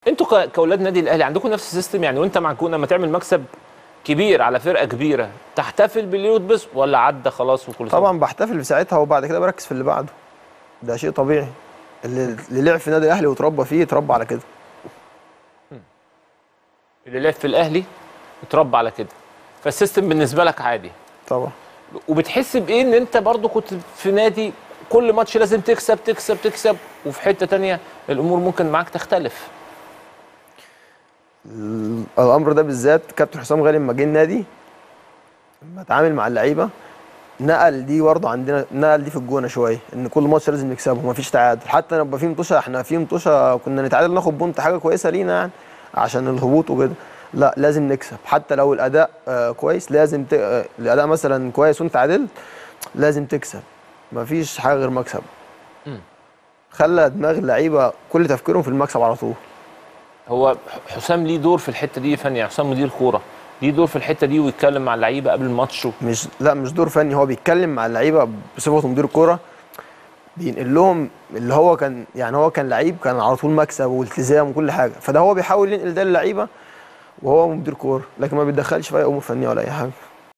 انتوا ك- كاولاد نادي الاهلي عندكم نفس السيستم يعني وانت مع كون لما تعمل مكسب كبير على فرقه كبيره تحتفل باللي يتبس ولا عدى خلاص وكل سنة؟ طبعا بحتفل في ساعتها وبعد كده بركز في اللي بعده ده شيء طبيعي اللي, اللي لعب في نادي الاهلي وتربى فيه اتربى على كده اللي لعب في الاهلي اتربى على كده فالسيستم بالنسبه لك عادي طبعا وبتحس بايه ان انت برضو كنت في نادي كل ماتش لازم تكسب تكسب تكسب وفي حته تانية الامور ممكن معاك تختلف ال- الامر ده بالذات كابتن حسام غالي لما جه النادي لما اتعامل مع اللعيبه نقل دي برضه عندنا نقل دي في الجونه شويه ان كل ماتش لازم نكسبه مفيش تعادل حتى لما يبقى في مطوشه احنا في مطوشه كنا نتعادل ناخد بونت حاجه كويسه لينا يعني عشان الهبوط وكده لا لازم نكسب حتى لو الاداء آه كويس لازم ت... آه الاداء مثلا كويس وانت تعادلت لازم تكسب مفيش حاجه غير مكسب مم. خلى دماغ اللعيبه كل تفكيرهم في المكسب على طول هو ح- حسام ليه دور في الحته دي فني يعني حسام مدير كوره ليه دور في الحته دي ويتكلم مع اللعيبه قبل الماتش و- مش لا مش دور فني هو بيتكلم مع اللعيبه بصفته مدير كوره بينقل لهم اللي هو كان يعني هو كان لعيب كان على طول مكسب والتزام وكل حاجه فده هو بيحاول ينقل ده للعيبه وهو مدير كوره لكن ما بيتدخلش في اي امور فنيه ولا اي حاجه